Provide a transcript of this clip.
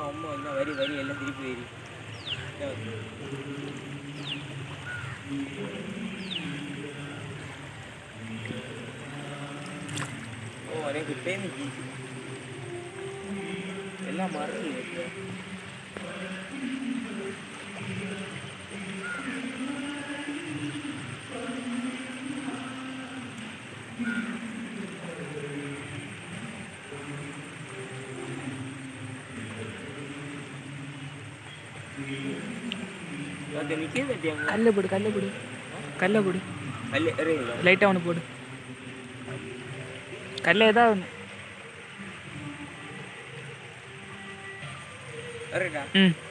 அம்மா என்ன வரி வரி எல்லாம் திருப்பி வரி ഓ അവനെ കിട്ടേന്ന് ജീവിച്ചു എല്ലാം മറന്നു அது நிற்கிறது அங்க கல்லை போடு கல்லை போடு கல்லை போடு அல்ல அறியுங்களா லைட்டாக ஒன்று போடு கல்ல ஏதாவது ஒன்று அறியடா ம்